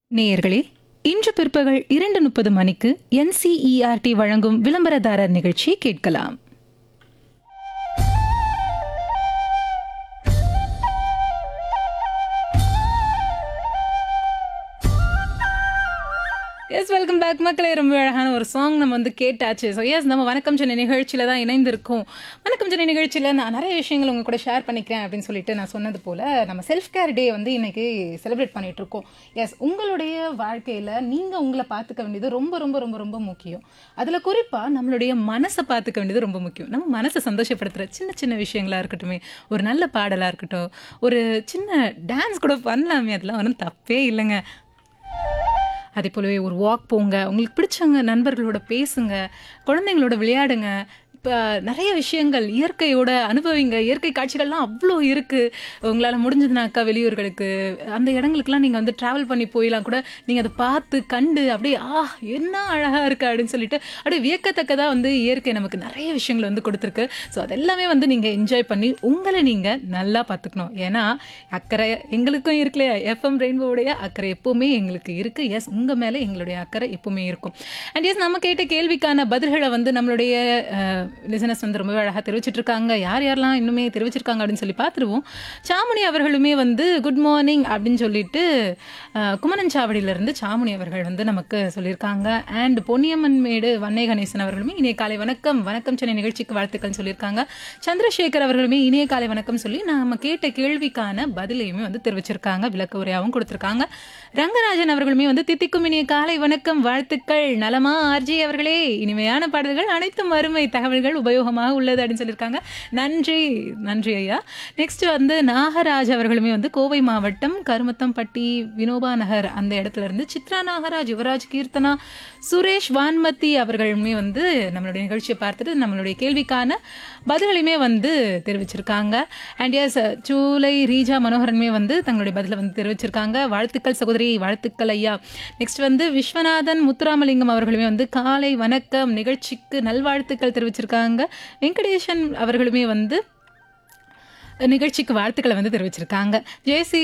நேயர்களே இன்று பிற்பகல் இரண்டு முப்பது மணிக்கு என்சிஇஆர்டி வழங்கும் விளம்பரதாரர் நிகழ்ச்சி கேட்கலாம் எஸ் வெல்கம் பேக் மக்களே ரொம்ப அழகான ஒரு சாங் நம்ம வந்து கேட்டாச்சு ஸோ எஸ் நம்ம வணக்கம் சென்னை நிகழ்ச்சியில் தான் இணைந்திருக்கோம் வணக்கம் சென்னை நிகழ்ச்சியில் நான் நிறைய விஷயங்கள் உங்க கூட ஷேர் பண்ணிக்கிறேன் அப்படின்னு சொல்லிட்டு நான் சொன்னது போல் நம்ம செல்ஃப் கேர் டே வந்து இன்னைக்கு செலிப்ரேட் பண்ணிட்டு இருக்கோம் எஸ் உங்களுடைய வாழ்க்கையில் நீங்கள் உங்களை பார்த்துக்க வேண்டியது ரொம்ப ரொம்ப ரொம்ப ரொம்ப முக்கியம் அதில் குறிப்பாக நம்மளுடைய மனசை பார்த்துக்க வேண்டியது ரொம்ப முக்கியம் நம்ம மனசை சந்தோஷப்படுத்துகிற சின்ன சின்ன விஷயங்களா இருக்கட்டுமே ஒரு நல்ல பாடலாக இருக்கட்டும் ஒரு சின்ன டான்ஸ் கூட பண்ணலாமே அதெல்லாம் ஒன்றும் தப்பே இல்லைங்க அதே போலவே ஒரு வாக் போங்க உங்களுக்கு பிடிச்சவங்க நண்பர்களோட பேசுங்க குழந்தைங்களோட விளையாடுங்க இப்போ நிறைய விஷயங்கள் இயற்கையோட அனுபவிங்க இயற்கை காட்சிகள்லாம் அவ்வளோ இருக்குது உங்களால் முடிஞ்சதுனாக்கா வெளியூர்களுக்கு அந்த இடங்களுக்குலாம் நீங்கள் வந்து ட்ராவல் பண்ணி போயெல்லாம் கூட நீங்கள் அதை பார்த்து கண்டு அப்படியே ஆ என்ன அழகாக இருக்குது அப்படின்னு சொல்லிட்டு அப்படியே வியக்கத்தக்கதாக வந்து இயற்கை நமக்கு நிறைய விஷயங்கள் வந்து கொடுத்துருக்கு ஸோ அதெல்லாமே வந்து நீங்கள் என்ஜாய் பண்ணி உங்களை நீங்கள் நல்லா பார்த்துக்கணும் ஏன்னா அக்கறை எங்களுக்கும் இருக்குல்லையா எஃப்எம் ரெயின்போவுடைய அக்கறை எப்போவுமே எங்களுக்கு இருக்குது எஸ் உங்கள் மேலே எங்களுடைய அக்கறை எப்போவுமே இருக்கும் அண்ட் எஸ் நம்ம கேட்ட கேள்விக்கான பதில்களை வந்து நம்மளுடைய லிசனஸ் வந்து ரொம்ப அழகாக தெரிவிச்சிட்டு இருக்காங்க யார் யாரெல்லாம் இன்னுமே தெரிவிச்சிருக்காங்க அப்படின்னு சொல்லி பார்த்துருவோம் சாமுனி அவர்களுமே வந்து குட் மார்னிங் அப்படின்னு சொல்லிட்டு அஹ், குமரன் சாவடியிலிருந்து சாமுனி அவர்கள் வந்து நமக்கு சொல்லியிருக்காங்க அண்ட் பொன்னியம்மன் மேடு வன்னை கணேசன் அவர்களுமே இனிய காலை வணக்கம் வணக்கம் சென்னை நிகழ்ச்சிக்கு வாழ்த்துக்கள் சொல்லியிருக்காங்க சந்திரசேகர் அவர்களுமே இனிய காலை வணக்கம் சொல்லி நாம கேட்ட கேள்விக்கான பதிலையுமே வந்து தெரிவிச்சிருக்காங்க விளக்க உரையாகவும் கொடுத்திருக்காங்க ரங்கராஜன் அவர்களுமே வந்து தித்திக்கும் இனிய காலை வணக்கம் வாழ்த்துக்கள் நலமா ஆர்ஜி அவர்களே இனிமையான பாடல்கள் அனைத்தும் அருமை தகவல்கள் உபயோகமாக உள்ளது அப்படின்னு சொல்லியிருக்காங்க நன்றி நன்றி ஐயா நெக்ஸ்ட் வந்து நாகராஜ் அவர்களுமே வந்து கோவை மாவட்டம் கருமத்தம்பட்டி வினோபா நகர் அந்த இடத்துல இருந்து சித்ரா நாகராஜ் யுவராஜ் கீர்த்தனா சுரேஷ் வான்மதி அவர்களுமே வந்து நம்மளுடைய நிகழ்ச்சியை பார்த்துட்டு நம்மளுடைய கேள்விக்கான பதில்களையுமே வந்து தெரிவிச்சிருக்காங்க அண்ட் எஸ் ஜூலை ரீஜா மனோகரனுமே வந்து தங்களுடைய பதிலை வந்து தெரிவிச்சிருக்காங்க வாழ்த்துக்கள் சகோதரி வாழ்த்துக்கள் ஐயா நெக்ஸ்ட் வந்து விஸ்வநாதன் முத்துராமலிங்கம் அவர்களுமே வந்து காலை வணக்கம் நிகழ்ச்சிக்கு நல்வாழ்த்துக்கள் தெரிவிச்சிருக்காங்க வெங்கடேசன் அவர்களுமே வந்து நிகழ்ச்சிக்கு வாழ்த்துக்களை வந்து தெரிவிச்சிருக்காங்க ஜெயசி